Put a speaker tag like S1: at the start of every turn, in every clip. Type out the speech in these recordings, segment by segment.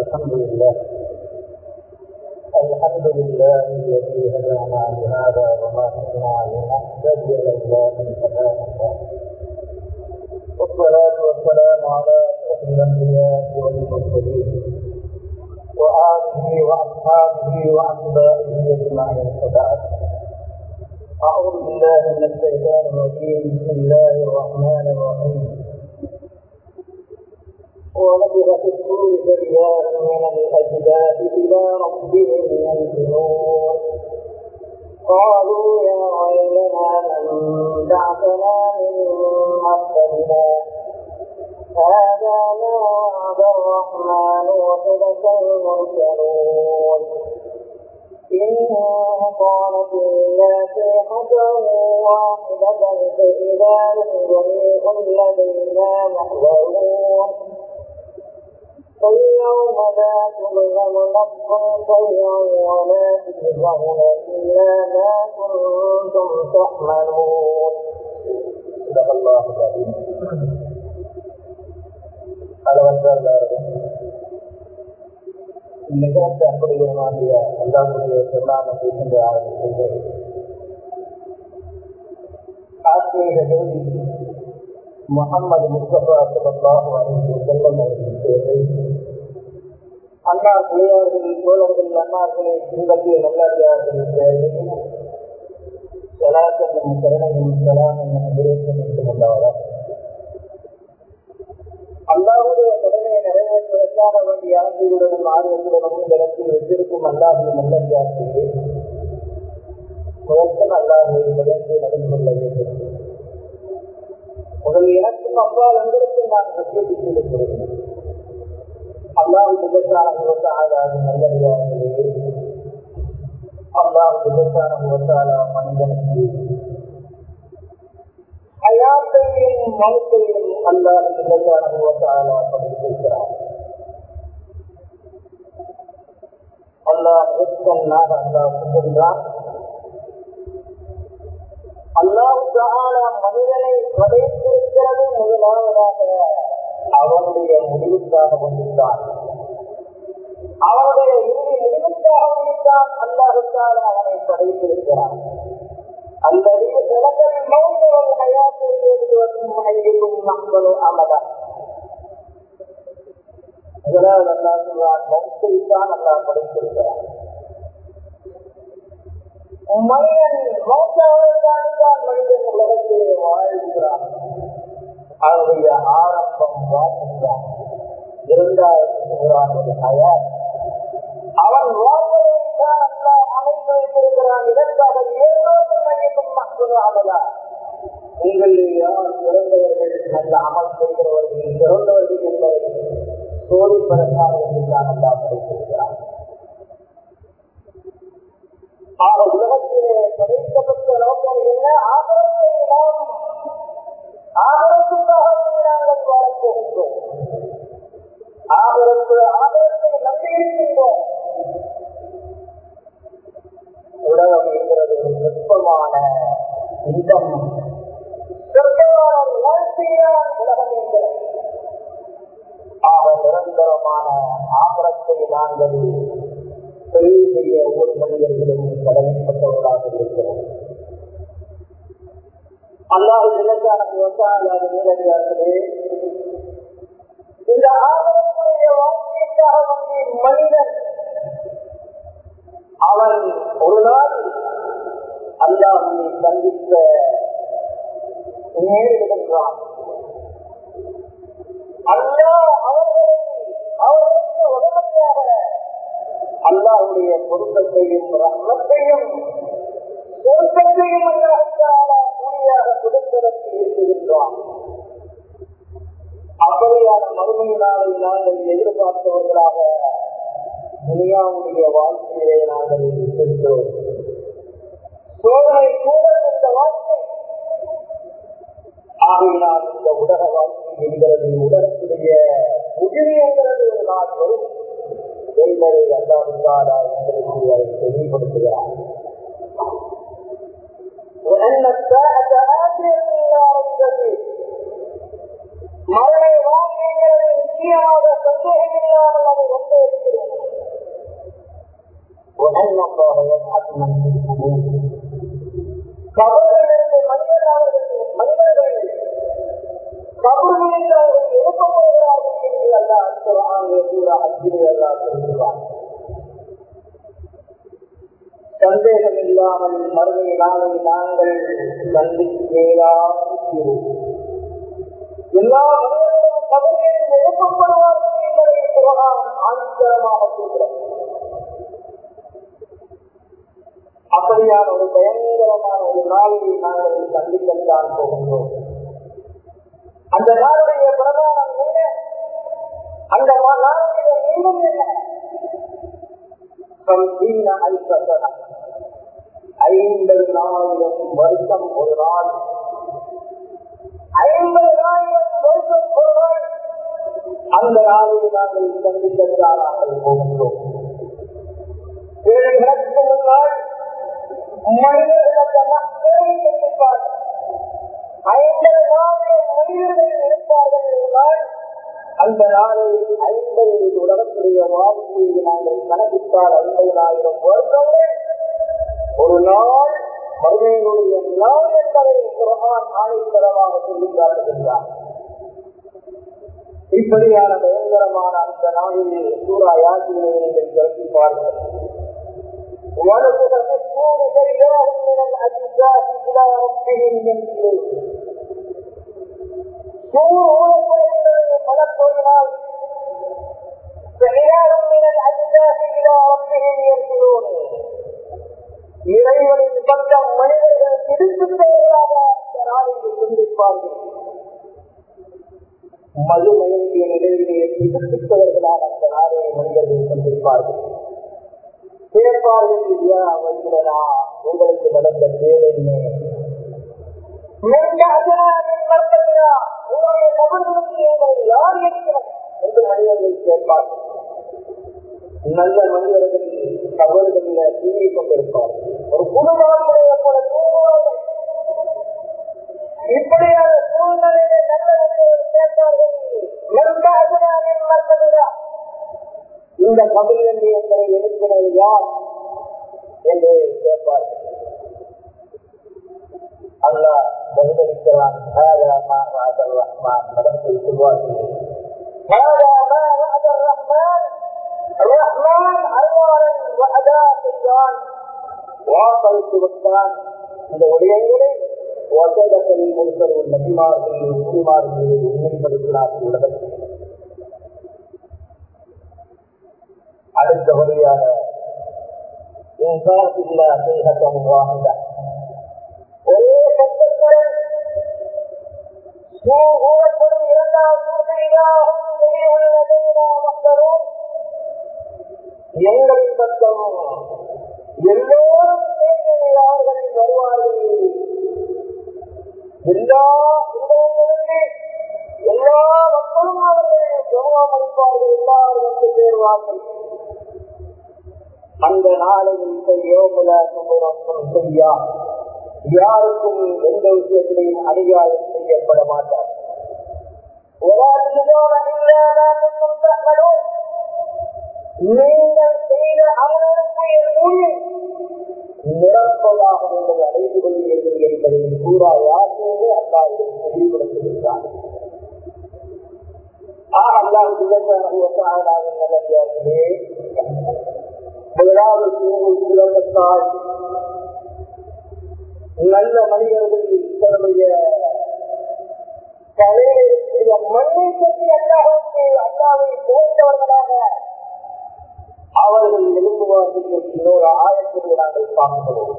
S1: الحمد لله الحمد لله الذي هدانا لهذا وما كنا لنهتدي لولا ان هدانا الله والصلاة والسلام على أشرف الأنبياء والمرسلين وآله وأصحابه وأتباعه أجمعين وبعد أعوذ بالله من الشيطان الرجيم بسم الله الرحمن الرحيم ونفخ في الصور فإذا من الأجداث إلى ربهم ينزلون قالوا يا ويلنا من بعثنا من مرقدنا هذا ما وعد الرحمن وصدق المرسلون إن كانت إلا صيحة واحدة فإذا هم جميع لدينا محضرون فاليوم لا تظلم نفس شيئا ولا تجزون إلا ما كنتم تعملون صدق الله العظيم அளவற்றார்கள் நிகழ்ச்சி அன்புடையமாகிய அல்லாவுடைய சொல்லாமல் என்று ஆரம்பிக்கின்றது ஆசிரிய ஜோதி முகமது முஸ்தபா சல்லாஹு அலைஹி செல்லம் அவர்களின் தேவை அன்னார் புலியார்கள் தோழர்கள் அன்னார்களை பின்பற்றிய நல்லடியார்களின் தேவை சலாசனும் கருணையும் சலாமும் விரேசம் என்று கொண்டவரா அல்லாவுடைய கடமையை நிறைவேற்றுவதற்காக வேண்டிய ஆசையுடனும் ஆர்வத்துடனும் இந்த இடத்தில் வைத்திருக்கும் அல்லாஹின் நல்லடியார்களே முதற்கன் அல்லாஹை விளைந்து நடந்து கொள்ள வேண்டும் முதல் எனக்கும் அப்பால் உங்களுக்கும் நான் சத்தியத்தை செய்து கொடுக்கிறேன் அல்லாஹ் விதற்கான விவசாய நல்லடியார்களே அல்லாஹ் விதற்கான விவசாய மனிதனுக்கு அயாத்தையும் மௌத்தையும் அல்லாஹ் விதற்கான விவசாய படித்திருக்கிறார் அல்லாஹ் நாக அல்லாஹ் சொல்கிறான் அல்லாஹு மனிதனை படைத்திருக்கிறது முதலாவதாக அவனுடைய முடிவுக்காக வந்துட்டான் அவனுடைய இறுதி முடிவுக்காக வந்துட்டான் அல்லாஹுக்காக அவனை படைத்திருக்கிறான் அல்லது நிலங்கள் மௌத்தவன் ஹயாத்திற்கும் முனைக்கும் மக்களும் அமதா முதலாவது அல்லா சொல்றான் மௌத்தை தான் அல்லா படைத்திருக்கிறான் மனிதன் மௌத்தாவதற்கான மனிதன் உலகத்திலே வாழ்கிறான் அவருடைய ஆரம்பம் வாழ்ந்தான் இரண்டாவது சொல்றான் ஹயாத் அவன் வாழ்வதைத்தான் அல்லா அமைத்து வைத்திருக்கிறான் இதற்காக ஏதோக்கும் மையக்கும் மக்கள் ஆவதா உங்களில் யார் பிறந்தவர்கள் நல்ல அமல் செய்கிறவர்கள் பிறந்தவர்கள் என்பவர்கள் சோதிப்பதற்காக வேண்டிதான் அல்லா படைத்திருக்கிறான் ஆக உலகத்திலே படைக்கப்பட்ட நோக்கம் என்ன ஆபரத்தை நாம் ஆபரத்துக்காக நாங்கள் வாழப் போகின்றோம் ஆபரத்து ஆபரத்தை நம்பியிருக்கின்றோம் உலகம் என்கிறது நுட்பமான இன்பம் சொற்பமான வாழ்க்கையினால் உலகம் என்கிறது ஆக நிரந்தரமான ஆபரத்தை நாங்கள் தொழில் செய்ய ஒவ்வொரு மனிதர்களும் கடமைப்பட்டவர்களாக இருக்கிறோம் அல்லாஹ் இதற்கான விவசாயியாக நேரடியார்களே இந்த ஆதரவுடைய வாழ்க்கைக்காக வந்து மனிதன் அவன் ஒரு நாள் அல்லாஹை சந்திக்க நேரிடுகின்றான் அல்லா அவர்களை அவர்களுக்கு உடனடியாக அல்லாவுடைய பொருத்தத்தையும் ரத்னத்தையும் பொருத்தத்தையும் அல்லாஹால கூலியாக கொடுப்பதற்கு இருக்கின்றான் அப்படியான மறுமையினாலை நாங்கள் எதிர்பார்த்தவர்களாக துனியாவுடைய வாழ்க்கையிலே நாங்கள் இருக்கின்றோம் சோதனை கூட இந்த வாழ்க்கை ஆகையினால் இந்த உலக வாழ்க்கை என்கிறது உலகத்துடைய உதிரி என்கிறது ஒரு நாள் வரும் என்பதை அல்லாஹாலா எங்களுக்கு அதை தெளிவுபடுத்துகிறார் وأن الساعة آتية لا ريب فيه மரணை வாழ்க்கைகளை நிச்சயமாக சந்தேகமில்லாமல் அது கொண்டே இருக்கிறது கபரிலிருந்து மனிதன் அவர்கள் மனிதர்கள் கபரிலிருந்து அவர்கள் எழுப்பப்படுகிறார்கள் என்று அல்லாஹ் குர்ஆனிலே சூரா ஹஜ்ஜிலே அல்லாஹ் சொல்கிறார் சந்தேகம் இல்லாமல் மறுமை நாளை நாங்கள் சந்திக்கேதான் எல்லா மனிதர்களும் கபரிலிருந்து எழுப்பப்படுவார்கள் என்பதை குர்ஆன் ஆணித்தரமாக சொல்கிறது அப்படியான ஒரு பயங்கரமான ஒரு நாளை நாங்கள் சந்திக்கத்தான் போகின்றோம் அந்த நாளுடைய பிரதானம் என்ன அந்த நாளுடைய நீளம் என்ன ஐம்பதாயிரம் வருஷம் ஒரு நாள் ஐம்பதாயிரம் வருஷம் ஒரு நாள் அந்த நாளை நாங்கள் சந்திக்கத்தான் போகின்றோம் ஏழைகளுக்கு முன்னால் மனிதர்கள் அந்த மக்களை சந்திப்பார் ஐம்பது நாளில் முடிவுகள் இருப்பார்கள் என்றால் அந்த நாளில் ஐம்பது உலகத்துடைய வாழ்க்கையை நாங்கள் கணக்கிட்டால் ஐம்பதாயிரம் வருடங்கள் ஒரு நாள் மறுமையினுடைய நாள் என்பதை குரான் ஆணைத்தரமாக சொல்லி காட்டுகின்றார் இப்படியான பயங்கரமான அந்த நாளில் சூறா யாத்திரை நீங்கள் கருத்திப்பார்கள் ونفخ في الصور فإذا هم من الأجداث إلى ربهم ينسلون سور மலத்தொழினால் فإذا هم من الأجداث إلى ربهم ينسلون இறைவனின் பக்கம் மனிதர்கள் திருத்தவர்களாக அந்த நாளில் சிந்திப்பார்கள் மது மயங்கிய நிலையிலே திருத்தவர்களாக அந்த நாளை மனிதர்கள் சந்திப்பார்கள் கேட்பார்கள் ஐயா வைக்கிறனா உங்களுக்கு நடந்த கேள்வி உங்களுடைய நபர்களுக்கு எங்களை யார் இருக்கிறது என்று மனிதர்கள் கேட்பார்கள் நல்ல மனிதர்கள் தவறுகளில் தூங்கிக் கொண்டிருப்பார்கள் ஒரு குடும்பமுடைய போல தூங்குவார்கள் இப்படியான சூழ்நிலையிலே நல்ல மனிதர்கள் கேட்பார்கள் இந்த கபிலன் எங்களை எழுப்பினது யார் என்று கேட்பார்கள் அல்லாஹ் பதிலளிக்கிறான் ரஹ்மான் மதத்தை சொல்வார்கள் ரஹ்மான் அறிவாளன் செய்தான் வாக்களித்து விட்டான் இந்த விடயங்களை ஒசதங்களில் முழுக்களில் நபிமார்கள் முஸ்லிமார்கள் உண்மைப்படுத்தினார்கள் உலகத்தில் அடுத்தபடியாக ஒரே சத்தத்துடன் கூறப்படும் இரண்டாம் மக்களும் எங்களின் பக்கம் எல்லோரும் சேர்ந்து அவர்களில் வருவார்கள் எல்லா இடங்களிலிருந்து எல்லா மக்களும் அவர்களை ஜெபம் அளிப்பார்கள் எல்லாரும் வந்து சேருவார்கள் அந்த நாளையில் யோகுல செய்யா யாருக்கும் எந்த விஷயத்திலையும் அதிகாரம் செய்யப்பட மாட்டார் நீங்கள் செய்த அமலுக்குரிய கூலி நிரப்பதாக நீங்கள் அடைந்து கொள்வீர்கள் என்பதை கூறா யாருமே அல்லா இதற்கு தெளிவுபடுத்துகின்றார் ஆக அல்லாஹ் நல்லே முதலாவது சூழல் சிறப்பத்தால் நல்ல மனிதர்கள் தன்னுடைய தலையில் இருக்கக்கூடிய மண்ணை பற்றி அல்லாஹுக்கு அல்லாவை புகழ்ந்தவர்களாக அவர்கள் எழுப்புவார்கள் என்று இன்னொரு ஆயத்திலே நாங்கள் பார்க்கிறோம்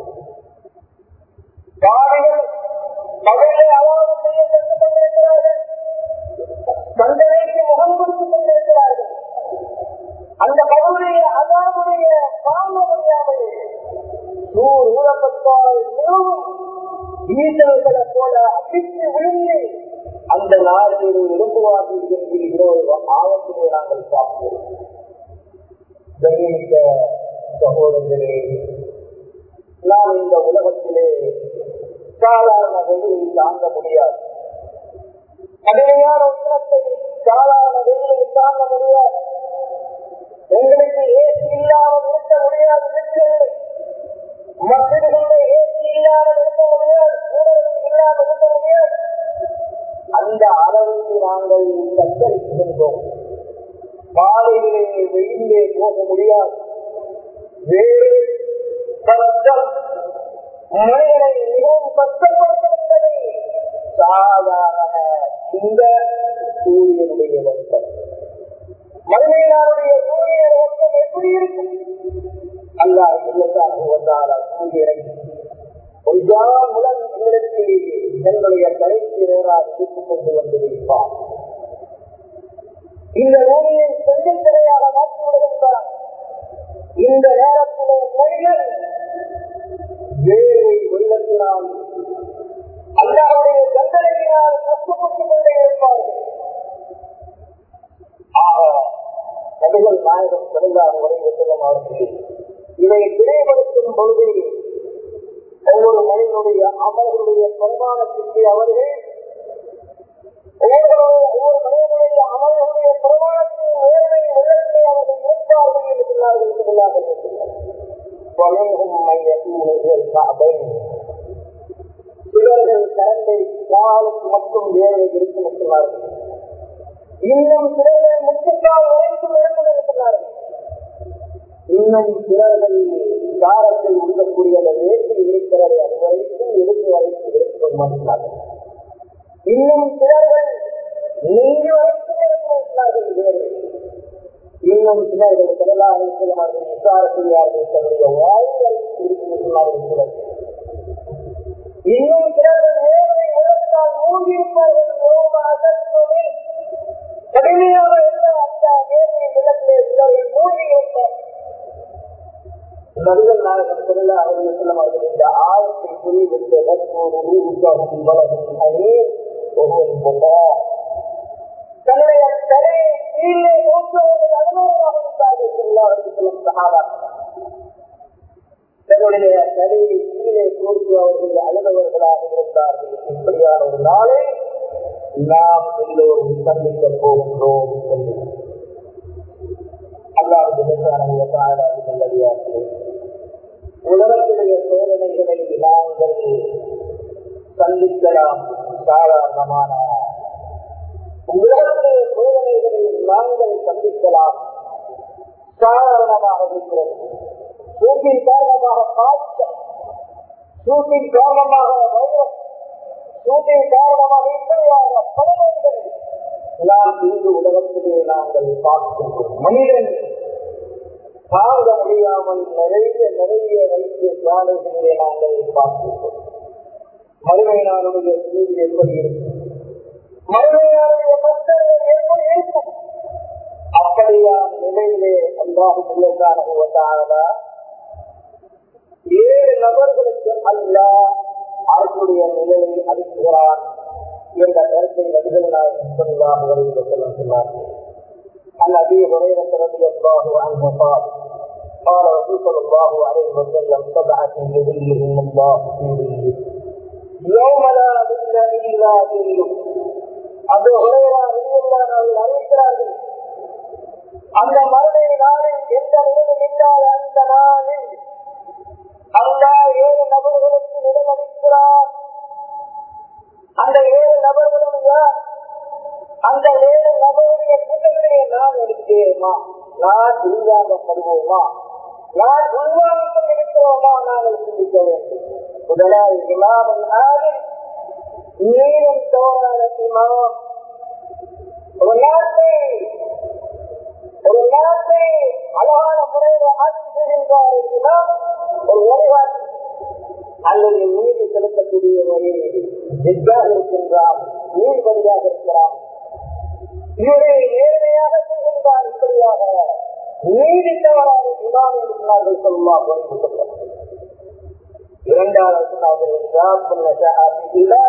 S1: பாடிகள் மகளை அவாவு செய்ய கற்றுக் கொண்டிருக்கிறார்கள் தண்டனைக்கு முகம் கொடுத்துக் கொண்டிருக்கிறார்கள் அந்த மகளுடைய அதாவுடைய காண முடியாமல் நூறு ஊழப்பட்டால் மிகவும் ஈசல்களை போல அடித்து விழுந்து அந்த நாளிலே எழுப்புவார்கள் என்று இன்னொரு ஆயத்திலே நாங்கள் பார்க்கிறோம் கண்ணியமிக்க சகோதரர்களே நாம் இந்த உலகத்திலே சாதாரண வெயிலை தாங்க முடியாது கடுமையான உஷ்ணத்தை சாதாரண வெயிலை தாங்க முடியாது எங்களுக்கு ஏசி இல்லாமல் இருக்க முடியாது இருக்கிறது மசிதிகளை ஏசி இல்லாமல் இருக்க முடியாது சூழலும் இல்லாமல் இருக்க முடியாது அந்த அளவுக்கு நாங்கள் தத்தரிக்கின்றோம் பாதையிலே வெயிலே போக முடியாது வேறு கஷ்டம் மனிதனை மிகவும் கஷ்டப்படுத்துகின்றது சாதாரண இந்த சூரியனுடைய வெப்பம் மனிதனுடைய சூரிய வெப்பம் எப்படி இருக்கும் அல்லாஹ் இல்லத்தான் வந்தாரா சூரியனை கொஞ்சம் முதல் இடத்தில் தன்னுடைய கடைசி நேராக எடுத்துக் கொண்டு வந்து வைப்பார் இந்த பூமியை செஞ்சல் திரையாக மாற்றி விடுகின்றார் இந்த நேரத்திலே மொழிகள் வேர்வை வெள்ளத்தினால் அல்லாவுடைய தண்டனையினால் கஷ்டப்பட்டுக் கொண்டே இருப்பார்கள் ஆக நபிகள் நாயகம் சிறந்தார் உரைவு செல்லும் அவர்கள் இதை தெளிவுபடுத்தும் பொழுது ஒவ்வொரு மனிதனுடைய அமர்களுடைய பிரமாணத்திற்கு அவர்கள் ஒவ்வொரு ஒவ்வொரு மனிதனுடைய அமர்களுடைய பிரமாணத்தின் வேர்வை வெள்ளத்திலே அவர்கள் இருப்பார்கள் என்று சொன்னார்கள் சொல்லார்கள் ومنهم من يكون الى الكعبين சிலர்கள் கரண்டை காலுக்கு மட்டும் வேர்வை இருக்கும் என்று சொன்னார்கள் இன்னும் சிலர்கள் முத்துக்கால் வரைக்கும் இருக்கும் என்று சொன்னார்கள் இன்னும் சிலர்கள் காரத்தை உடுக்கக்கூடிய அந்த வேட்டில் இருக்கிறதை அது வரைக்கும் எடுத்து வரைக்கும் எடுத்துக் மாட்டார்கள் இன்னும் சிலர்கள் நெஞ்சு வரைக்கும் இருக்கிறார்கள் வேறு இன்னும் சிலர்கள் கடலாக இருக்கிறார்கள் விசாரப்படுகிறார்கள் தன்னுடைய வாயு வரைக்கும் இருக்கிறார்கள் சிலர் இன்னும் சிலர்கள் வேர்வை உலகத்தால் மூழ்கி இருப்பார்கள் யோக அசத்துமே கடுமையாக இருந்த அந்த வேர்வை வெள்ளத்திலே சிலர்கள் மூழ்கி இருப்பார் நபிகள் நாயகம் சொல்லல அவர்கள் சொல்லமார்கள் இந்த ஆயத்தை புரிவிட்டு தன்னுடைய தலையை கீழே நோக்குவதில் அனுபவமாக இருந்தார்கள் சொல்லார்கள் சொல்லும் சகாவா தன்னுடைய தலையை கீழே கோர்த்து அவர்கள் அழுதவர்களாக இருந்தார்கள் இப்படியான ஒரு நாளை நாம் எல்லோரும் சந்திக்க போகின்றோம் என்று அல்லாவுக்கு நல்லடியார்களே உலகத்துடைய சோதனைகளை நாங்கள் சந்திக்கலாம் சாதாரணமான உலகத்துடைய சோதனைகளை நாங்கள் சந்திக்கலாம் சாதாரணமாக இருக்கிறது சூட்டின் காரணமாக காய்ச்சல் சூட்டின் காரணமாக வைரஸ் சூட்டின் காரணமாக இப்படியான பல நோய்கள் நாம் இன்று உலகத்திலே நாங்கள் பார்க்கின்றோம் மனிதன் தாங்க முடியாமல் நிறைய நிறைய வைத்திய சாலைகளிலே நாங்கள் பார்க்கின்றோம் மறுமை நாளுடைய செய்தி எப்படி இருக்கும் மறுமை நாளுடைய மற்றவர்கள் எப்படி இருக்கும் அப்படியான நிலையிலே அல்லாஹு பிள்ளைக்கான ஏழு நபர்களுக்கு அல்ல அவர்களுடைய நிலையை அளிக்கிறான் என்ற கருத்தை நபிகள் நாயகம் சொல்லாக வருகிற சொன்னார்கள் عن ابي هريره رضي الله عنه قال قال رسول صلى الله عليه وسلم سبعه يظلهم الله في ظله يوم لا ظل الا ظله அபு ஹுரைரா ரலியல்லாஹு அவர்கள் அறிவிக்கிறார்கள் அந்த மறுமை நாளில் எந்த நிலையில் இல்லாத அந்த நாளில் அல்லாஹ் ஏழு நபர்களுக்கு நிலமளிக்கிறார் அந்த ஏழு நபர்களும் யார் அந்த ஏழு நபருடைய கூட்டத்திலே நான் இருக்கிறேமா நான் உள்வாங்கப்படுவோமா நான் உள்வாங்கிக் கொண்டிருக்கிறோமா நாங்கள் சிந்திக்க வேண்டும் முதலாவது இமாமன் ஆதி நீரும் தோறான இமாம் ஒரு நாட்டை ஒரு நாட்டை அழகான முறையில் ஆட்சி செய்கின்றார் இமாம் ஒரு வழிகாட்டி அல்லது நீதி செலுத்தக்கூடிய ஒரு ஜெட்டாக இருக்கின்றான் நீதிபதியாக இருக்கிறான் இவரை நேர்மையாக செய்கின்றான் இப்படியாக நீதி தவறாக இமாம் என்று சொன்னார்கள் சொல்லுவா இரண்டாவது சொன்னார்கள்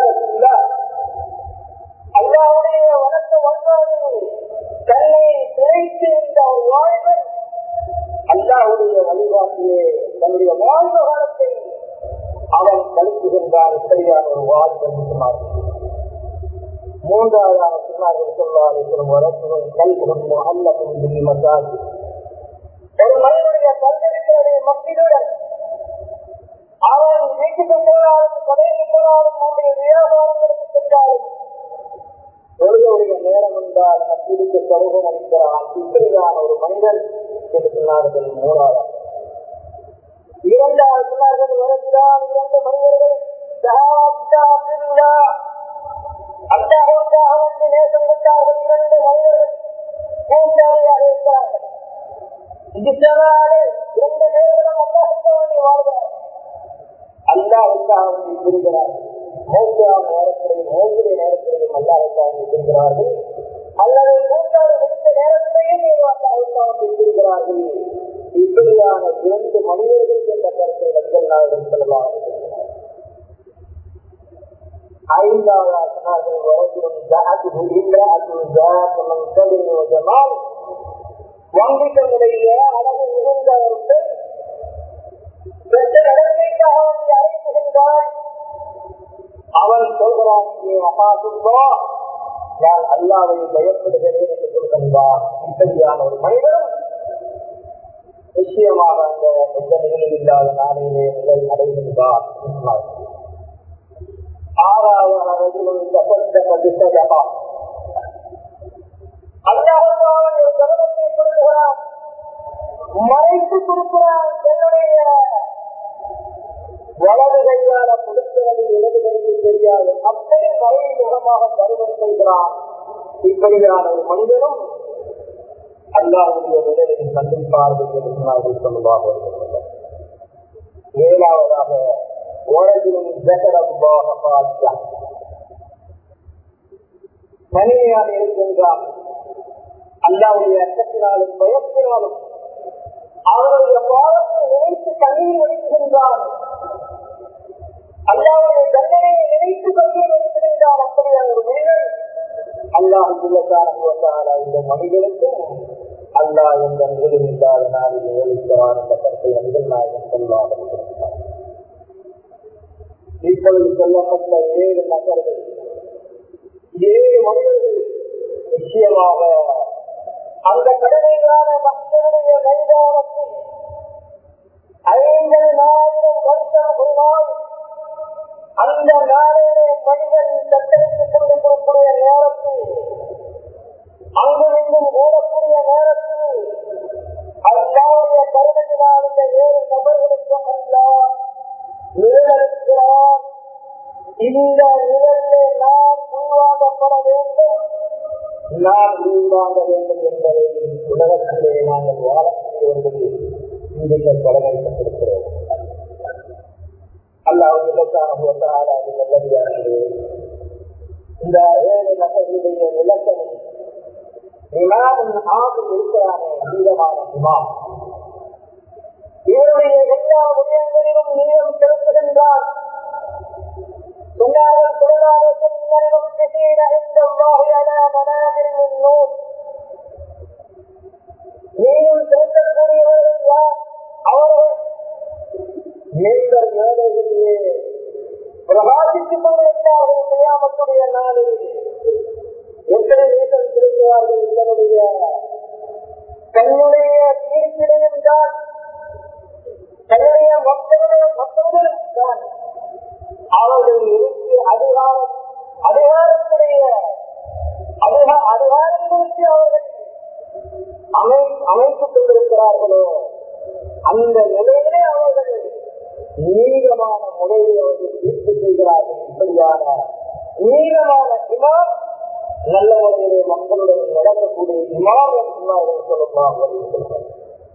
S1: அல்லாவுடைய வணக்க வந்தாரில் தன்னை திரைத்து இருந்த ஒரு வாழ்வன் அல்லாவுடைய வழிபாட்டிலே தன்னுடைய வாழ்ந்த காலத்தை அவன் கழிப்புகின்றான் இப்படியான ஒரு வாழ்வு என்று சொன்னார்கள் மூன்றாவதாக சொன்னார்கள் சொல்லார்கள் வரத்துடன் கல்வி அல்ல மசாஜ் ஒரு மனிதனுடைய கல்விருக்கிறது மக்களுடன் அவன் வீட்டுக்கு போனாலும் கடைக்கு போனாலும் அவனுடைய வியாபாரங்களுக்கு சென்றாலும் தொழுகையுடைய நேரம் என்றால் மத்திற்கு தொழுகம் அளிக்கிறான் இப்படியான ஒரு மனிதன் என்று சொன்னார்கள் மூணாவது இரண்டாவது சொன்னார்கள் வருகிறான் இரண்டு மனிதர்கள் அல்லாஹுக்காக வந்து நேசம் கொண்டார்கள் இரண்டு மனிதர்கள் கூட்டாளியாக இருக்கிறார்கள் இரண்டு பேர்களும் அல்லாஹுக்காக வேண்டி வாழ்கிறார்கள் அல்லாஹுக்காக வேண்டி பிரிகிறார்கள் மௌத்தான நேரத்திலையும் மௌத்துடைய நேரத்திலையும் அல்லாஹுக்காக வேண்டி பிரிகிறார்கள் அல்லது கூட்டாளி முடித்த நேரத்திலையும் அல்லாஹுக்காக வேண்டி பிரிகிறார்கள் இப்படியான இரண்டு மனிதர்கள் என்ற கருத்தை நபிகள் நாயகம் செல்லலாம் ஐந்தாவது சொன்னார்கள் வரத்திலும் ஜாத்துகு இல்ல அது ஜாத்தமன் கலின் ஜமால் வங்கிகளுடைய அழகு மிகுந்த ஒருத்தர் பெற்ற நடவடிக்கைக்காக வந்து அழைப்புகின்றான் அவன் சொல்கிறான் அபாசுந்தோ நான் அல்லாவை பயப்படுகிறேன் என்று சொல்கின்றான் இப்படியான ஒரு மனிதனும் நிச்சயமாக அந்த எந்த நிலையில் இல்லாத நாளையிலே நிலை அடைகின்றார் ஆறாவது அல்லாஹ் ஒரு கவனத்தை கொடுக்கிறான் மறைத்து கொடுக்கிறான் என்னுடைய வலது கையால கொடுக்கிறது இடது கைக்கு தெரியாது அப்படி மறைமுகமாக கருவம் செய்கிறான் இப்படியான ஒரு மனிதனும் அல்லாவுடைய நிலையை சந்திப்பார்கள் என்று சொன்னார்கள் சொல்லுவாக ஏழாவதாக உலகிலும் ஜகரம்பாக பாதித்தான் தனிமையாக இருக்கின்றான் அல்லாவுடைய அச்சத்தினாலும் பயத்தினாலும் அவருடைய பாவத்தை நினைத்து கண்ணீர் வடிக்கின்றான் அல்லாவுடைய தண்டனையை நினைத்து கண்ணீர் வடிக்கின்றான் அப்படியான ஒரு மனிதன் அல்லாஹ் ஜில்லக்கான இந்த மனிதனுக்கும் அல்லாஹ் என்ற நிகழும் இல்லாத நாளில் நிகழ்கிறான் என்ற கருத்தை நபிகள் நாயகம் சொல்லாக இப்பொழுது சொல்லப்பட்ட ஏழு நபர்கள் ஏழு மனிதர்கள் நிச்சயமாக அந்த கடமையான மக்களுடைய மைதானத்தில் ஐம்பதாயிரம் வருஷம் முன்னால் அந்த நாளிலே மனிதன் தத்தெடுத்துக் கொண்டு போகக்கூடிய நேரத்தில் அங்கு இங்கும் ஓடக்கூடிய நேரத்தில் அல்லாவுடைய கருணையினால் இந்த ஏழு நபர்களுக்கு அல்லா நிழலிருக்கிறான் இந்த நிழலிலே நான் உள்வாங்கப்பட வேண்டும் நான் உள்வாங்க வேண்டும் என்பதை உலகத்திலே நாங்கள் வாழக்கூடியவர்கள் இன்றைக்கு கடமைப்பட்டிருக்கிறோம் அல்லாவுடைய இந்த ஏழு நபர்களுடைய விளக்கம் இமாமின் ஆகும் இருக்கிறானே அதீதமான இமாம் இவருடைய எல்லா விடயங்களிலும் நீளம் செலுத்துகின்றான் சொன்னார்கள் தொழிலாளர்கள் المفسدين عند الله على منابر من نور நீயும் செலுத்தக்கூடியவர்கள் யார் அவர்கள் நீங்கள் மேடைகளிலே பிரகாசித்துக் கொண்டிருந்தார்கள் செய்யாமக்கூடிய நாளில் எத்தனை நீசம் செலுத்துவார்கள் இதனுடைய தன்னுடைய தீர்ப்பிலையும் தான் தன்னுடைய மக்களுடைய மக்களுடன் தான் அவர்கள் இருக்கு அதிகாரம் அதிகாரத்துடைய அதிகா- அதிகாரங்களுக்கு அவர்கள் அமை அமைத்துக் கொண்டிருக்கிறார்களோ அந்த நிலையிலே அவர்கள் நீளமான முறையில் அவர்கள் தீர்ப்பு செய்கிறார்கள் இப்படியான நீளமான இமாம் நல்ல முறையிலே மக்களுடன் நடக்கக்கூடிய இமாம் என்று சொன்னார்கள் சொல்லலாம் சொல்றார்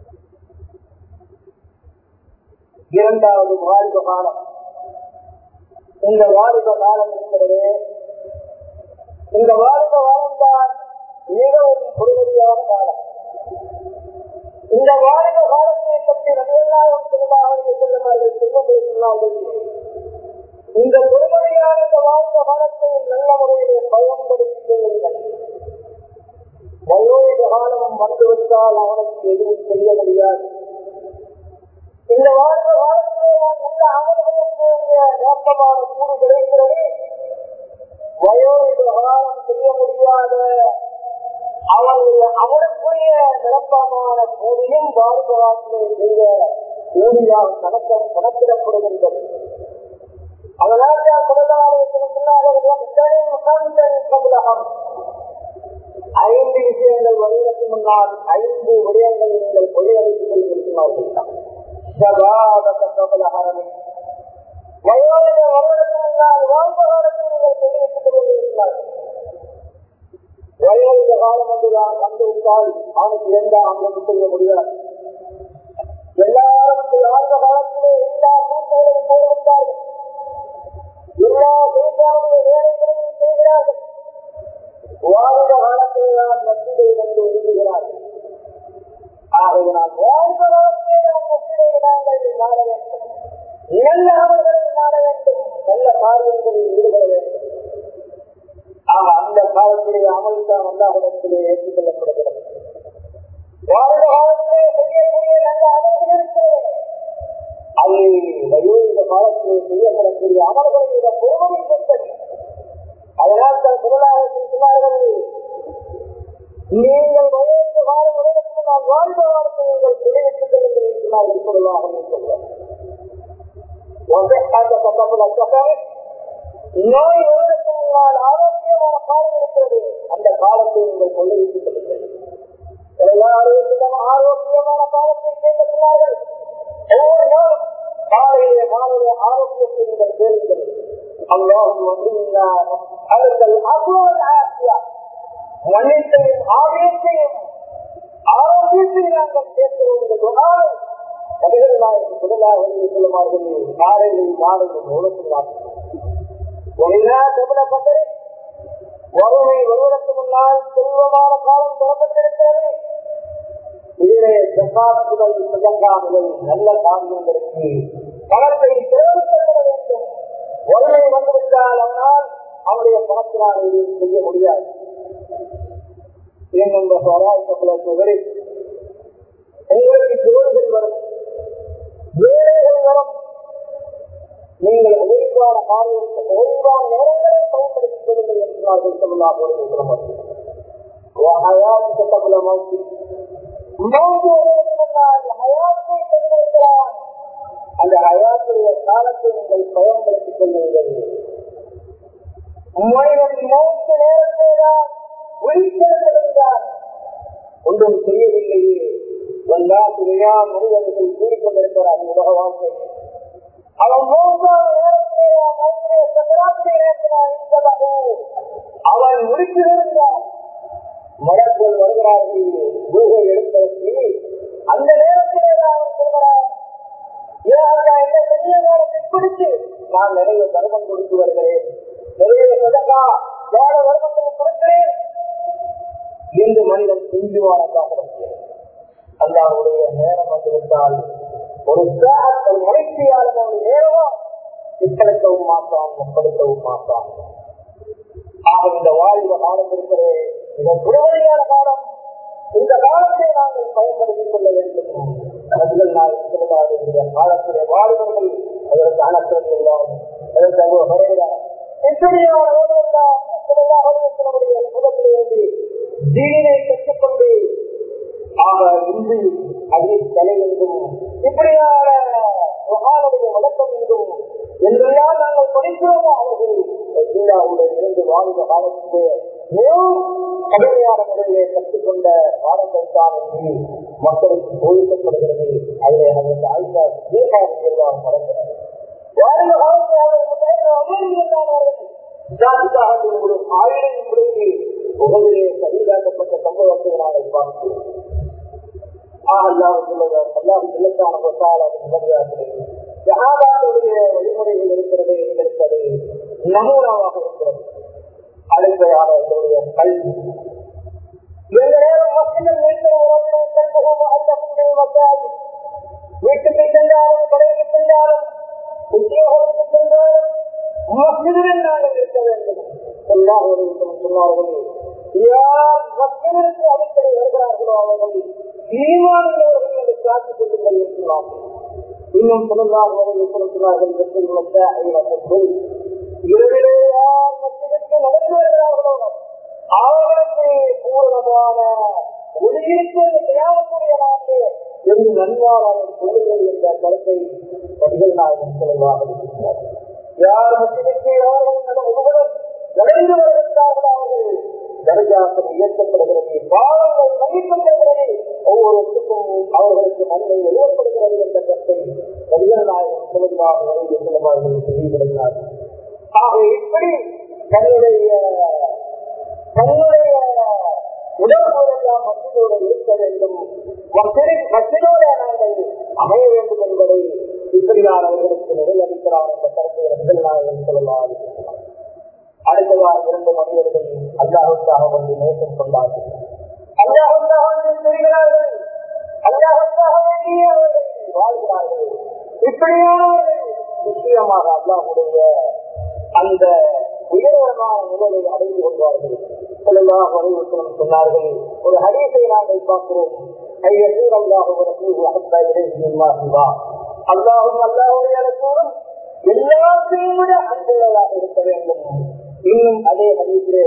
S1: இரண்டாவது வாலிப காலம் இந்த வாலிப காலம் இருக்கிறது இந்த வாலிப காலம் தான் மிகவும் பொறுமதியான காலம் இந்த வாலிப காலத்தை பற்றி நபியெல்லாம் திருநாவலில் செல்லுமார்கள் சொல்லும்போது சொன்னார்கள் இந்த பொறுமதியான இந்த வாலிப காலத்தை நல்ல முறையிலே பயன்படுத்திக் கொள்ளுங்கள் வயோதிக காலம் வந்துவிட்டால் அவனுக்கு எதுவும் செய்ய முடியாது இந்த வாழ்ந்த காலத்திலே நான் நல்ல அமல்களுக்குரிய நோக்கமான கூடு கிடைக்கிறது வயோதிக காலம் செய்ய முடியாத அவனுடைய அவனுக்குரிய நிரப்பமான கூடியும் வாழ்ந்த காலத்திலே செய்த ஊழியாக கணக்க கணக்கிடப்படுகின்றது அதனால் தான் சொன்னார்கள் ஐந்து விஷயங்கள் வருவதற்கு முன்னால் ஐந்து விடயங்களை நீங்கள் பொய்யளித்துக் கொண்டிருக்கிறார்கள் வயோதிக வருவதற்கு முன்னால் வாழ்ந்த காலத்தில் நீங்கள் சொல்லிவிட்டுக் கொண்டிருக்கிறார்கள் வயோதிக காலம் வந்துதான் வந்து விட்டால் அவனுக்கு எந்த அங்கம் செய்ய முடியாது எல்லாரும் வாழ்ந்த காலத்திலே எல்லா கூட்டங்களையும் போடுகின்றார்கள் எல்லா தேசாவுடைய வேலைகளையும் செய்கிறார்கள் வாழ்ந்த காலத்தில் தான் மத்தியை வந்து ஒதுங்குகிறார்கள் ஆகையினால் வாழ்ந்த காலத்திலே நாம் மத்தியை நாங்கள் நாட வேண்டும் நல்ல அவர்களை நாட வேண்டும் நல்ல காரியங்களில் ஈடுபட வேண்டும் ஆக அந்த காலத்திலே அமல்தான் அல்லாஹிடத்திலே ஏற்றுக்கொள்ளப்படுகிறது வாழ்ந்த காலத்திலே செய்யக்கூடிய நல்ல அமல்கள் இருக்கிறது அது வயோதிக காலத்திலே செய்யப்படக்கூடிய அமல்களுடைய பொறுமை பெற்றது அதனால் தன் முதலாக சொன்னார்கள் நீங்கள் வயோதிக காலம் உலகத்துக்கு நான் வாழ்ந்த காலத்தை நீங்கள் பிழைத்துக் கொள்ளுங்கள் என்று சொன்னார்கள் சொல்லலாக சொல்வார் நோய் வருவதற்கு முன்னால் ஆரோக்கியமான காலம் இருக்கிறது அந்த காலத்தை நீங்கள் கொள்ளையிட்டுக் கொள்ளுங்கள் எல்லாரும் ஆரோக்கியமான காலத்தை கேட்கிறார்கள் ஒவ்வொரு நாளும் காலையிலே மாலையிலே ஆரோக்கியத்தை நீங்கள் கேளுங்கள் அல்லாஹும் அவர்கள் அவ்வளவு ஆசியா மன்னித்தையும் ஆரோக்கியத்தையும் ஆரோக்கியத்தையும் நாங்கள் கேட்கிறோம் இந்த துணாவை நபிகளாக முதலாக சொல்லுமார்கள் காலையில் மாலையில் உலகத்தினார்கள் வறுமை வருவதற்கு முன்னால் செல்வமான காலம் தரப்பட்டிருக்கிறது இதிலே ஜக்காத்துகள் சுதங்காமுகள் நல்ல காரியங்களுக்கு பணத்தை தேர்ந்தெடுக்க வேண்டும் வறுமை வந்துவிட்டால் அவனால் அவருடைய பணத்தினால் எதுவும் செய்ய முடியாது என்ற சோராய்க்கப்பட உங்களுக்கு ஜோதிகள் வரும் வேலைகள் வரும் நீங்கள் ஓய்வான காரியத்தை ஓய்வான நேரங்களை பயன்படுத்திக் கொள்ளுங்கள் என்று நான் சொல்லலாம் அந்த ஹயாத்துடைய காலத்தை நீங்கள் பயன்படுத்திக் கொள்ளுங்கள் மனிதன் மௌத்து நேரத்தை தான் உயிர்த்தெழுந்தான் ஒன்றும் செய்யவில்லையே வல்லாத்துறையா மனிதர்கள் கூறிக்கொண்டிருக்கிறார் உலக வாழ்க்கை அவன் மூன்றாம் நேரத்திலே மௌத்துடைய சக்கராத்திரி நேரத்தில் அவன் முடித்திருந்தான் மலர்கள் வருகிறார்கள் பூகை எடுப்பதற்கு அந்த நேரத்திலே அவன் சொல்கிறான் என்ன செய்ய பிடிச்சு நான் நிறைய தர்மம் கொடுத்து வருகிறேன் நிறைய சதக்கா வேற வருமங்களை கொடுக்கிறேன் என்று மனிதன் செஞ்சுவானதாக அல்லாவுடைய நேரம் வந்துவிட்டால் ஒரு ஒரு மனைவியாளனுடைய நேரமும் பிற்படுத்தவும் மாட்டான் முற்படுத்தவும் மாட்டான் ஆக இந்த வாழ்வு காலம் இருக்கிறது இதன் புறவழியான காலம் இந்த காலத்தை நாங்கள் பயன்படுத்திக் கொள்ள வேண்டும் நபிகள் நாயகத்தினுடைய காலத்திலே வாழ்வர்கள் அதற்கு அனத்தது எல்லாம் அதற்கு அவ்வளவு வருகிறார் இப்படியான புறத்திலிருந்து தீனை கற்றுக்கொண்டு ஆக இன்று அதில் தலை என்றும் இப்படியான மகானுடைய வழக்கம் என்றும் என்றெல்லாம் நாங்கள் படிக்கிறோமோ அவர்கள் இந்தியாவுடைய இருந்து வாழ்ந்த காலத்திலே மிகவும் கடுமையான முறையிலே கற்றுக்கொண்ட பாடங்கள் தான் என்று மக்களுக்கு போதிக்கப்படுகிறது அதிலே நமக்கு ஆய்வா தீபாவளி எல்லாம் மறக்கிறது வாழ்ந்த காலத்தில் அவர்கள் அமைதி இல்லாதவர்கள் ஜாதிக்காக ஒரு ஆயுதம் கொடுத்து உகவிலே சரியாக்கப்பட்ட சம்பவத்தை நாங்கள் பார்க்கிறோம் வழிமுறைகள் இருக்கிறது எங்களுக்கு அது நமூனாவாக இருக்கிறது அடுத்ததாக எங்களுடைய கல்வி எந்த நேரம் மக்கள் வீட்டுக்கு சென்றாலும் கடைக்கு சென்றாலும் உத்தியோகத்துக்கு சென்றாலும் மசிதில் நாங்கள் இருக்க வேண்டும் சொன்னார்கள் யார் மக்களுக்கு அடிக்கடி வருகிறார்களோ அவர்கள் ஈமானவர்கள் என்று காத்து கொள்ளுங்கள் இருக்கிறார் இன்னும் சொன்னார்கள் சொல்லுகிறார்கள் இரவிலே யார் மக்களுக்கு நடந்து வருகிறார்களோ அவர்களுக்கு பூரணமான ஒளியிற்கு தேவைக்கூடிய நாட்டு என்று நன்மாராயன் சொல்லுங்கள் என்ற கருத்தை பதிகள் நாயகன் சொல்லுவாக யார் மத்தியக்கு யாரும் ஒருவரும் நடந்து வருகின்றார்கள் அவர்கள் தர்ஜாக்கள் உயர்த்தப்படுகிறது பாவங்கள் மன்னிக்கப்படுகிறது ஒவ்வொருத்துக்கும் அவர்களுக்கு நன்மை எழுதப்படுகிறது என்ற கருத்தை பதிகள் நாயகன் சொல்லுவாக வரையில் சிலவார்கள் தெளிவுபடுகிறார்கள் ஆக இப்படி தன்னுடைய தன்னுடைய உடல்பூரெல்லாம் மத்தியோடு இருக்க வேண்டும் மத்தியோடு நாங்கள் அமைய வேண்டும் என்பதை இப்படியானவர்களுக்கு நிறைவேற்கிறார் என்ற கருத்தை ரசல் நாயகன் சொல்லலாம் அடுத்தவாறு இரண்டு மனிதர்கள் அல்லாஹுக்காக வந்து நேசம் கொண்டார்கள் அல்லாஹுக்காக வந்து தெரிகிறார்கள் அல்லாஹுக்காக வேண்டிய அவர்கள் வாழ்கிறார்கள் இப்படியானவர்கள் நிச்சயமாக அல்லாஹுடைய அந்த உயர்வமான நிலையை அடைந்து கொள்வார்கள் சொல்லலாம் வலியுறுத்தம் சொன்னார்கள் ஒரு ஹரீசை நாங்கள் பார்க்கிறோம் அல்லாஹும் அல்லாஹுடைய கூறும் எல்லாத்தையும் விட அன்புள்ளதாக இருக்க வேண்டும் இன்னும் அதே ஹரீசிலே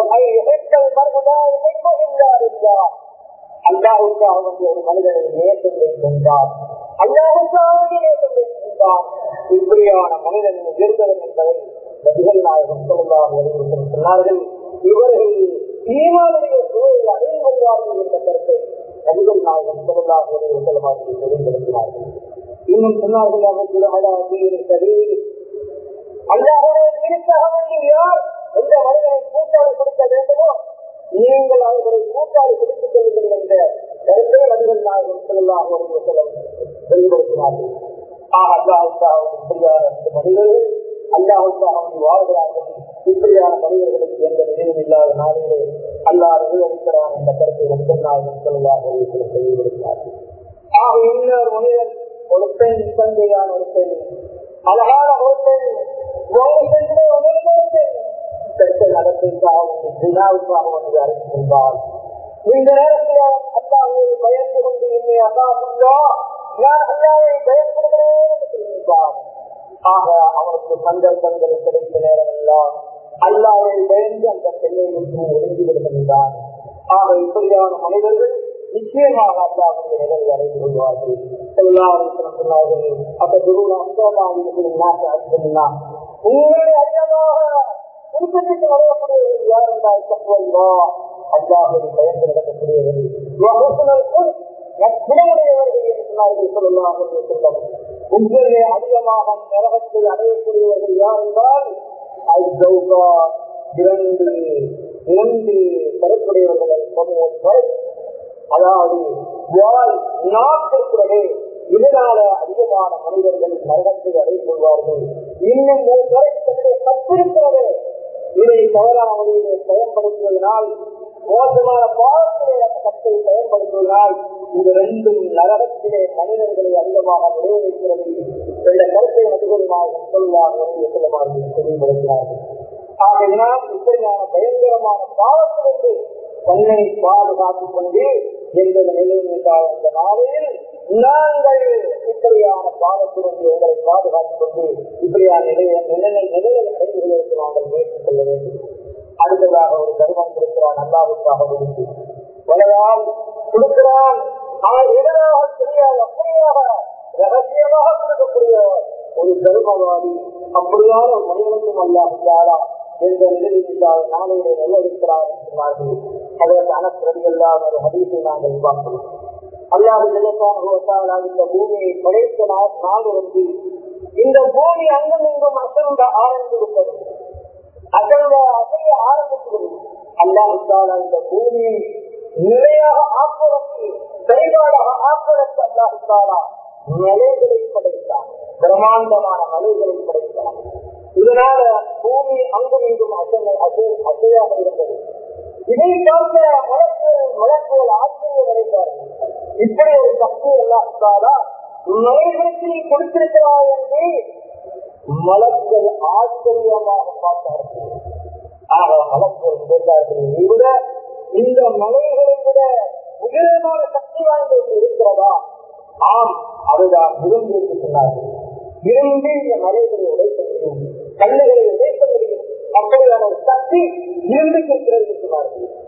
S1: அல்லாஹுக்காக வந்து ஒரு மனிதனை நேசம் வைக்கின்றார் அல்லாஹுக்காக நேசம் வைக்கின்றான் இப்படியான மனிதன் உயர்ந்தவன் என்பதை நபிகள் நாயகம் சொல்லலாம் சொன்னார்கள் இவர்கள் ஈமானுடைய சுவையை அடைந்து கொள்வார்கள் என்ற கருத்தை நபிகள் நாயகம் சொல்லலாம் செல்லமாக தெரிந்திருக்கிறார்கள் இன்னும் சொன்னார்கள் அவர்கள் அல்லாஹுடைய திருத்தாக வேண்டி யார் எந்த மனிதனை கூட்டாளி கொடுக்க வேண்டுமோ நீங்கள் அவர்களை கூட்டாளி கொடுத்துக் கொள்ளுங்கள் என்ற கருத்தை நபிகள் நாயகம் சொல்லலாம் வெளிப்படுத்தினார்கள் அல்லாஹுக்காக இப்படியான மனிதர்கள் அல்லாஹுக்காக வாழ்கிறார்கள் இப்படியான மனிதர்களுக்கு எந்த நினைவும் இல்லாத நாளிலே அல்லாஹ் நிர்வகிக்கிறான் என்ற கருத்தை நபிகள் நாயகம் சொல்லலாம் வெளிப்படுத்தினார்கள் ஆக இன்னொரு மனிதன் ஒரு பெண் தந்தையான ஒரு பெண் அழகான ஒரு பெண் பெற்ற நடத்திற்காக தினாவுக்காக வந்து அழைத்து சென்றால் இந்த நேரத்தில் அல்லாவை பயந்து கொண்டு என்னை அல்லாஹுல்லா நான் அல்லாவை பயப்படுகிறேன் என்று சொல்லியிருப்பார் ஆக அவனுக்கு சந்தர்ப்பங்கள் கிடைத்த நேரம் எல்லாம் அல்லாவை பயந்து அந்த பெண்ணை விட்டு ஒதுங்கி விடுகின்றான் ஆக இப்படியான மனிதர்கள் நிச்சயமாக அல்லாவுடைய நிலையை அடைந்து கொள்வார்கள் சொன்னார்கள் அப்ப குரு அப்துல்லா உங்களை அதிகமாக குறிப்பிட்டு வரக்கூடியவர்கள் யார் என்றால் தப்புவல்லா அல்லாஹை பயந்து நடக்கக்கூடியவர்கள் நட்புடையவர்கள் என்று சொன்னார்கள் சொல்லலாம் சொல்லம் உங்களிலே அதிகமாக நரகத்தை அடையக்கூடியவர்கள் யார் என்றால் இரண்டு இரண்டு தரப்புடையவர்கள் அதாவது வாய் நாட்டிற்குள்ளே இதனால அதிகமான மனிதர்கள் நரகத்தை அடைந்து கொள்வார்கள் இன்னும் ஒரு துறை தன்னுடைய கத்திருக்கிறது இதை தவறான முறையிலே பயன்படுத்துவதனால் மோசமான பாவத்திலே அந்த கத்தை பயன்படுத்துவதனால் இந்த ரெண்டும் நரகத்திலே மனிதர்களை அதிகமாக நுழைய வைக்கிறது என்ற கருத்தை நபிகள் நாயகம் சொல்வார்கள் சொல்லமார்கள் தெளிவுபடுத்தினார்கள் ஆகையினால் இப்படியான பயங்கரமான பாவத்திலிருந்து தன்னை பாதுகாத்துக் கொண்டு எங்கள் நிலையிட்டால் அந்த நாளில் நாங்கள் இப்படியான பாவத்திலிருந்து எங்களை பாதுகாத்துக் கொண்டு இப்படியான நிலைய நிலையை நிலையை அடைந்துள்ளதற்கு நாங்கள் முயற்சி கொள்ள வேண்டும் அடுத்ததாக ஒரு கருமம் கொடுக்கிறான் அல்லாவுக்காக வேண்டி வளையால் கொடுக்கிறான் அவன் எதிராக தெரியாது அப்படியாக ரகசியமாக கொடுக்கக்கூடிய ஒரு தர்மவாதி அப்படியான ஒரு மனிதனுக்கும் அல்லாஹாரா என்ற நிலையில் நாளையிலே நிலையிருக்கிறார் என்று சொன்னார்கள் அதற்கு அனப்பிரதி எல்லாம் ஒரு ஹதீஸை நாங்கள் பார்க்கிறோம் அல்லாஹ் இந்த பூமியை படைத்த நாள் வந்து இந்த பூமி அங்கும் இங்கும் அசந்த ஆரம்பித்து விட்டது அசந்த அசைய ஆரம்பித்தது அல்லாஹால இந்த பூமியை நிலையாக ஆக்குவதற்கு செயல்பாடாக ஆக்குவதற்கு அல்லாஹாலா மலைகளை படைத்தார் பிரம்மாண்டமான மலைகளை படைத்தார் இதனால பூமி அங்கும் இங்கும் அசை அசை அசையாக இருந்தது இதை பார்க்கிற மலக்குகள் மலக்குகள் ஆச்சரியம் அடைந்தார்கள் இப்படி ஒரு சக்தி அல்லாஹாலா மலைகளுக்கு நீ கொடுத்திருக்கிறாய் என்று மலக்குகள் ஆச்சரியமாக பார்த்தார்கள் ஆக மலக்குகள் கேட்டார்கள் நீ விட இந்த மலைகளை விட உயரமான சக்தி வாய்ந்தது இருக்கிறதா ஆம் அதுதான் விரும்பி என்று சொன்னார்கள் விரும்பி இந்த மலைகளை உடைக்க முடியும் கல்லுகளை உடைக்க முடியும் அப்படியான ஒரு சக்தி இருந்து இருக்கிறது என்று சொன்னார்கள்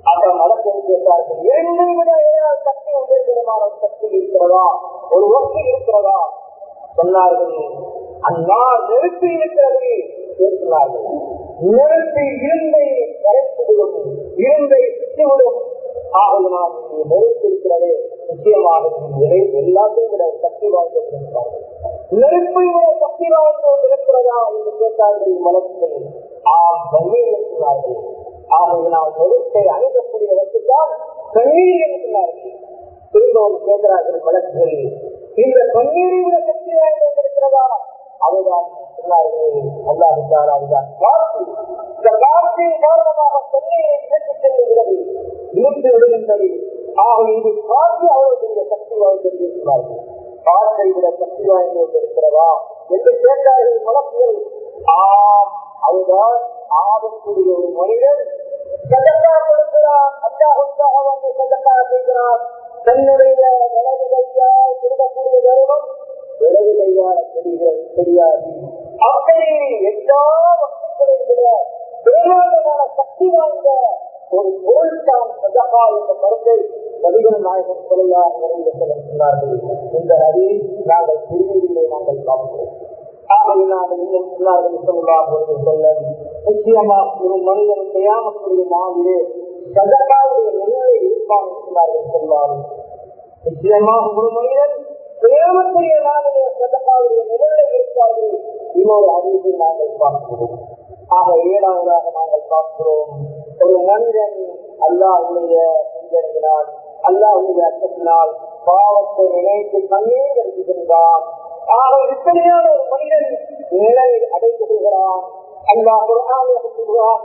S1: அப்ப மதத்தில் கேட்டார்கள் இரண்டை விட ஏதாவது சக்தி உதயகரமான சக்தி இருக்கிறதா ஒரு ஒப்பு இருக்கிறதா சொன்னார்கள் அந்நாள் நெருப்பு இருக்கிறது பேசினார்கள் நெருப்பு இருந்தை கரைத்துவிடும் இருந்தை சுற்றிவிடும் ஆகையினால் இங்கே நெருப்பு இருக்கிறது நிச்சயமாக இதை எல்லாத்தையும் விட சக்தி வாய்ந்தது இருக்கிறார்கள் நெருப்பை விட சக்தி வாய்ந்தது இருக்கிறதா என்று கேட்டார்கள் மலத்தில் ஆம் தண்ணீர் இருக்கிறார்கள் ஆகையினால் நெருப்பை அணுகக்கூடியவற்றுதான் தண்ணீர் இருக்கிறார்கள் திரும்பவும் கேட்கிறார்கள் மலத்தில் இந்த தண்ணீரை விட சக்தி வாய்ந்தது இருக்கிறதா அதுதான் சொன்னார்கள் அல்லாஹால அதுதான் காற்று இந்த காற்றின் காரணமாக தண்ணீரை இழுத்து செல்லுகிறது இழுத்து விடுகின்றது ஆக இது காற்று அவ்வளவு பெரிய சக்தி வாய்ந்தது இருக்கிறார்கள் காற்றை விட சக்தி வாய்ந்தது இருக்கிறதா என்று கேட்டார்கள் மலக்குகள் ஆம் அதுதான் ஆகக்கூடிய ஒரு மனிதன் சதக்கா கொடுக்கிறான் அல்லாஹுக்காக வந்து சதக்கா செய்கிறான் தன்னுடைய வலது கையால் கொடுக்கக்கூடிய தருணம் இடது கையால் தெரிகிறது தெரியாது அப்படி எல்லா வஸ்துக்களையும் விட பிரமாண்டமான சக்தி வாய்ந்த ஒரு பொருள் தான் சதகா என்ற கருத்தை நபிகள் நாயகன் சொல்லையார் வரையில் சொன்னார்கள் இந்த அறி நாங்கள் திருவிழிலே நாங்கள் பார்க்கிறோம் ஆகையினால் இன்னும் சொன்னார்கள் சொல்லுவார்கள் சொல்ல நிச்சயமா ஒரு மனிதன் செய்யாமக்கூடிய நாளிலே சதகாவுடைய நிலையை இருப்பான் சொன்னார்கள் சொல்வார்கள் நிச்சயமாக ஒரு மனிதன் பிரேமக்கூடிய நாளிலே சதகாவுடைய நிலையில இருப்பார்கள் இன்னொரு அறிவை நாங்கள் பார்க்கிறோம் ஆக ஏழாவதாக நாங்கள் பார்க்கிறோம் ஒரு மனிதன் அல்லாஹுடைய சிந்தனையினால் அல்லாஹுடைய அச்சத்தினால் பாவத்தை நினைத்து கண்ணீர் வடிக்கின்றான் ஆக இப்படியான ஒரு மனிதன் நிலையை அடைந்து கொள்கிறான் அல்லாஹ் குரான் சொல்கிறான்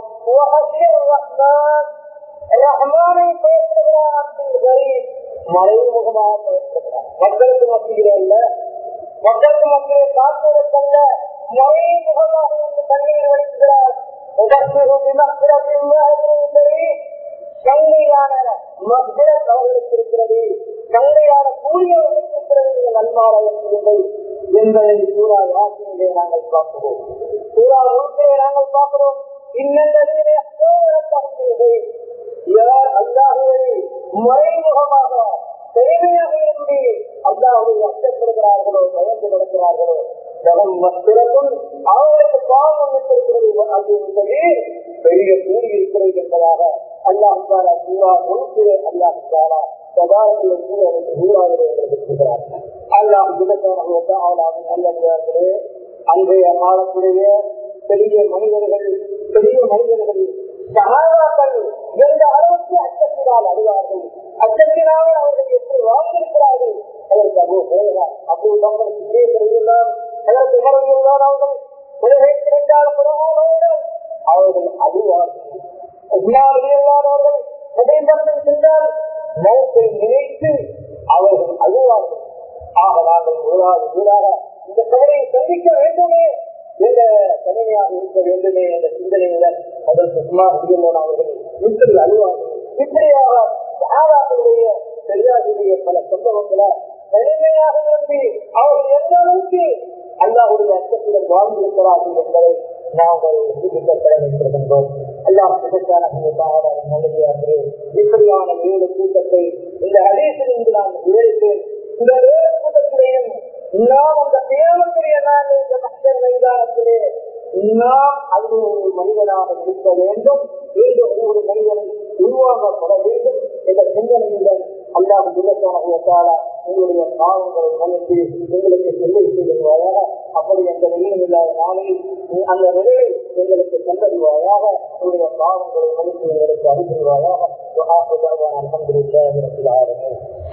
S1: ரஹ்மானை பேசுகிறான் மறைமுகமாக பேசுகிறான் மக்களுக்கு மத்தியில இல்ல மக்களுக்கு மத்தியிலே காத்துவதற்கல்ல மறைமுகமாக இருந்து தண்ணீர் வடிக்கிறார் சங்கையான மக்தரத் அவர்களுக்கு இருக்கிறது சங்கையான கூலியவர்களுக்கு இருக்கிறது நீங்கள் நன்மாராயம் செய்யுங்கள் என்பதை சூறா யாசிலே நாங்கள் பார்க்கிறோம் சூறா உறுப்பையை நாங்கள் பார்க்கிறோம் இன்னல்லதீனே யார் அல்லாஹுவை மறைமுகமாக பெருமையாக இருந்து அல்லாஹுவை அச்சப்படுகிறார்களோ பயந்து கொடுக்கிறார்களோ ஜனம் மத்திரக்கும் அவர்களுக்கு பாவம் இருக்கிறது அது என்பது பெரிய கூலி இருக்கிறது என்பதாக அல்லாஹ் தாரா சூறா முழுக்கே அல்லாஹ் தாரா சதாரத்தில் சூழலுக்கு சூறாவிலே இருக்கிறார் அல்லாஹ் தினத்தவர்கள் நல்லே அன்றைய காலத்துடைய பெரிய மனிதர்கள் பெரிய மனிதர்கள் சகாதாக்கள் எந்த அளவுக்கு அச்சத்தினால் அறிவார்கள் அச்சத்தினால் அவர்கள் எப்படி வாழ்ந்திருக்கிறார்கள் அதற்கு அபோ பேரா அப்போ தங்கள் சித்தேசரையெல்லாம் அதற்கு உணர்வுள்ளார் அவர்கள் உலகை திரண்டால் புறமானவர்கள் அவர்கள் அறிவார்கள் அவர்கள் உதயபட்டம் சென்றால் மௌத்தை நினைத்து அவர்கள் அழுவார்கள் ஆக நாங்கள் முதலாவது வீடாக இந்த கவலையை சந்திக்க வேண்டுமே என்ற தனிமையாக இருக்க வேண்டுமே என்ற சிந்தனையுடன் முதல் சுஷ்மா உரியமோன் அவர்கள் இப்படி அழுவார்கள் இப்படியாக சகாதாக்களுடைய பெரியாருடைய பல சம்பவங்களை தனிமையாக இருந்து அவர்கள் எந்த அளவுக்கு அல்லாஹுடைய அச்சத்துடன் வாழ்ந்திருக்கிறார்கள் என்பதை நாங்கள் சிந்திக்க கடமைப்படுகின்றோம் அல்லாஹ் சிதற்கான நல்லதார்களே இப்படியான ஏழு கூட்டத்தை இந்த ஹதீசில் இன்று நான் விவரித்தேன் இந்த ஏழு கூட்டத்திலேயும் நாம் அந்த தேவனுடைய நாள் இந்த மக்கள் மைதானத்திலே நாம் அது ஒரு மனிதனாக இருக்க வேண்டும் என்று ஒவ்வொரு மனிதனும் உருவாக்கப்பட வேண்டும் என்ற சிந்தனையுடன் அல்லாஹ் தினத்தான உங்களுடைய பாவங்களை மன்னித்து எங்களுக்கு செல்லை செய்திருவாயாக அப்படி அந்த நிலையில் இல்லாத நாளில் அந்த நிலையை எங்களுக்கு கண்டறிவாயாக உங்களுடைய பாவங்களை மன்னித்து எங்களுக்கு அறிவிவாயாக அலமதுல்லாஹி ரப்பில் ஆலமீன்